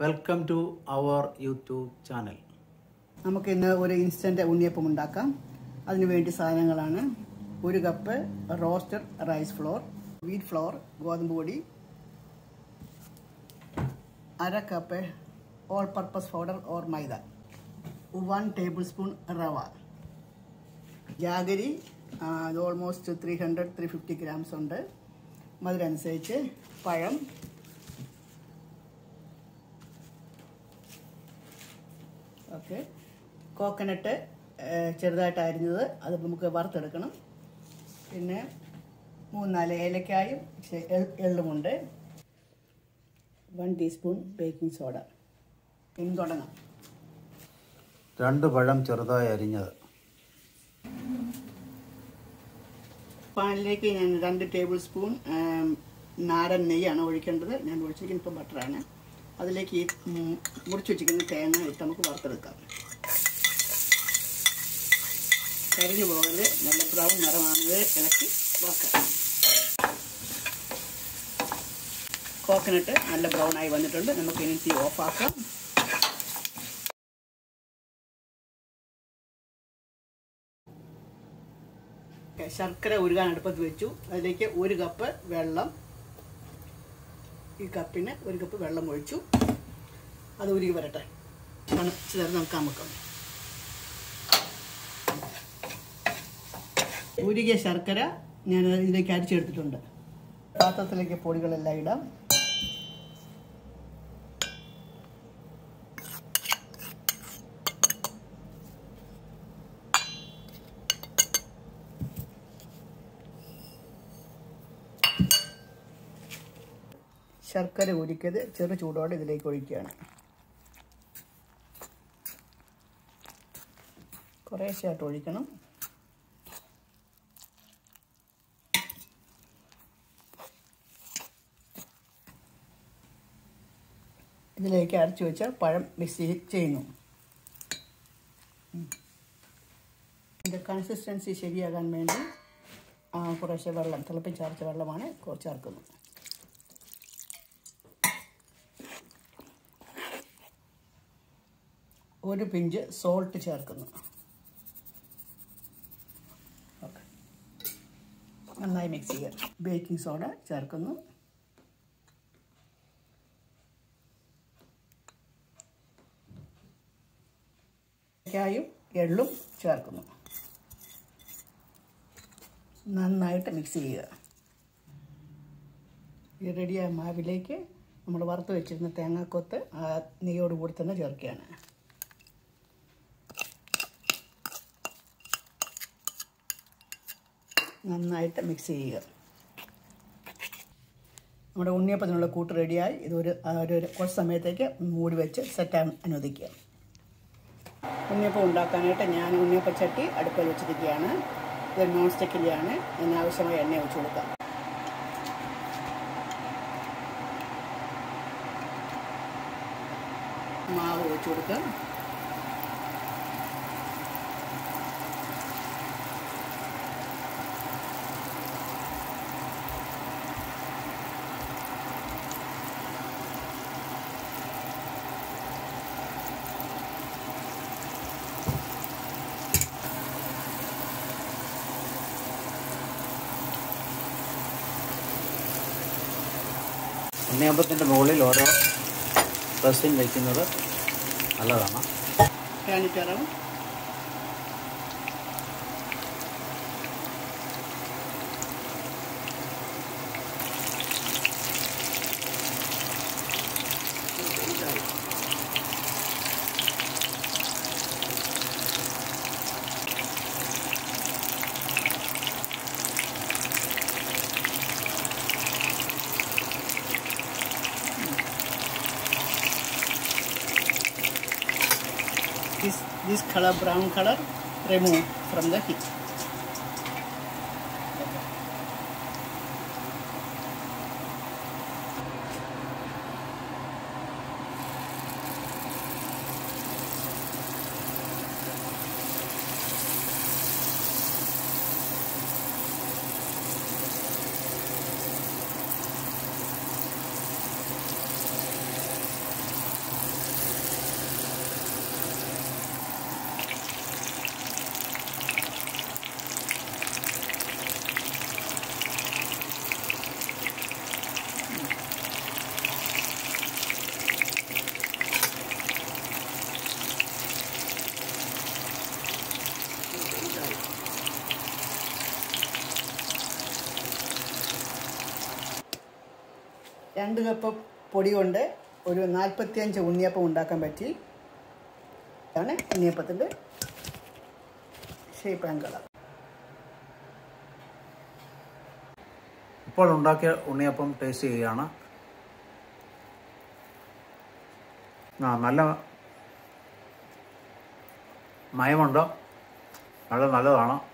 welcome to our YouTube channel നമുക്ക് ഇന്ന് ഒരു ഇൻസ്റ്റന്റ് ഉണ്ണിയപ്പം ഉണ്ടാക്കാം അതിനു വേണ്ടി സാധനങ്ങളാണ് ഒരു cup roasted rice flour wheat flour ഗോതമ്പ് പൊടി അര cup all purpose powder or maida one tablespoon rava jaggery അത് almost three hundred three fifty grams ഉണ്ട് മധുരം അനുസരിച്ച് പഴം ഓക്കെ കോക്കനട്ട് ചെറുതായിട്ട് അരിഞ്ഞത് അത് നമുക്ക് വറുത്തെടുക്കണം പിന്നെ മൂന്നാല് ഏലക്കായും ചെ- എ- എള്ളുമുണ്ട് വൺ ടീസ്പൂൺ ബേക്കിംഗ് സോഡ ഇനി തുടങ്ങാം രണ്ട് പഴം ചെറുതായി അരിഞ്ഞത് പാനിലേക്ക് ഞാൻ രണ്ട് ടേബിൾ സ്പൂൺ ആം, നാടൻ നെയ്യാണ് ഒഴിക്കേണ്ടത് ഞാൻ ഒഴിച്ചിരിക്കുന്നത് ഇപ്പോൾ ബട്ടറാണ് അതിലേക്ക് ഈ ഉം, മുറിച്ച് വെച്ചിരിക്കുന്ന തേങ്ങ ഇട്ട് നമുക്ക് വറുത്തെടുക്കാം കരിഞ്ഞു പോകരുത് നല്ല ബ്രൗൺ നിറമാകുന്നത് ഇളക്കി വറുക്കാം കോക്കനട്ട് നല്ല ബ്രൗൺ ആയി വന്നിട്ടുണ്ട് നമുക്ക് ഇനി തീ ഓഫാക്കാം ഓക്കേ, ശർക്കര ഉരുകാൻ അടുപ്പത്ത് വെച്ചു അതിലേക്ക് ഒരു കപ്പ് വെള്ളം ഈ കപ്പിന് ഒരു കപ്പ് വെള്ളം ഒഴിച്ചു അത് ഉരുകി വരട്ടെ തണുച്ച് തരം നമുക്ക് അമുക്കാം ഉരുകിയ ശർക്കര ഞാൻ ഇതിലേക്ക് അരിച്ചെടുത്തിട്ടുണ്ട് പാത്രത്തിലേക്ക് പൊടികളെല്ലാം ഇടാം ശർക്കര ഉരുക്കിയത് ചെറു ചൂടോടെ ഇതിലേക്ക് ഒഴിക്കുകയാണ് കുറേശ്ശായിട്ട് ഒഴിക്കണം ഇതിലേക്ക് അരച്ചു വെച്ച പഴം മിക്സ് ചെയ്യുന്നു ഇതിൻ്റെ കൺസിസ്റ്റൻസി ശരിയാകാൻ വേണ്ടി ആ, കുറേശ്ശെ വെള്ളം തിളപ്പിച്ചരച്ച വെള്ളമാണ് കൊ- ചേർക്കുന്നത് ഒരു പിഞ്ച് സോൾട്ട് ചേർക്കുന്നു ഓക്കെ നന്നായി മിക്സ് ചെയ്യുക ബേക്കിംഗ് സോഡ ചേർക്കുന്നു ഏലക്കായും എള്ളും ചേർക്കുന്നു നന്നായിട്ട് മിക്സ് ചെയ്യുക ഈ റെഡിയായ മാവിലേക്ക് നമ്മൾ വറുത്ത് വെച്ചിരുന്ന തേങ്ങാക്കൊത്ത് ആ നെയ്യോട് കൂടി തന്നെ ചേർക്കുകയാണ് നന്നായിട്ട് മിക്സ് ചെയ്യുക നമ്മുടെ ഉണ്ണിയപ്പത്തിനുള്ള കൂട്ട് റെഡിയായി ഇതൊരു ആ ഒരു ഒരു കുറച്ച് സമയത്തേക്ക് മൂടി വെച്ച് സെറ്റാൻ അനുവദിക്കുക ഉണ്ണിയപ്പം ഉണ്ടാക്കാനായിട്ട് ഞാൻ ഉണ്ണിയപ്പച്ചട്ടി അടുപ്പിൽ വെച്ചിരിക്കുകയാണ് ഇത് നോൺ സ്റ്റിക്കിൻ്റെയാണ് അതിന് ആവശ്യമായ എണ്ണ ഒഴിച്ചു കൊടുക്കാം മാവ് ഒഴിച്ചു കൊടുക്കാം ഉണ്ണിയപ്പത്തിൻ്റെ മുകളിൽ ഓരോ ഡ്രസ്സിങ് വയ്ക്കുന്നത് നല്ലതാണ് കാണിത്തരാം this this color brown color remove from the heat രണ്ട് കപ്പ് പൊടി കൊണ്ട് ഒരു നാൽപ്പത്തിയഞ്ച് ഉണ്ണിയപ്പം ഉണ്ടാക്കാൻ പറ്റി ഇതാണ് ഉണ്ണിയപ്പത്തിൻ്റെ ഷേപ്പ് ആൻഡ് കളർ ഇപ്പോൾ ഉണ്ടാക്കിയ ഉണ്ണിയപ്പം ടേസ്റ്റ് ചെയ്യുകയാണ് ആ നല്ല മയമുണ്ട് വളരെ നല്ലതാണ്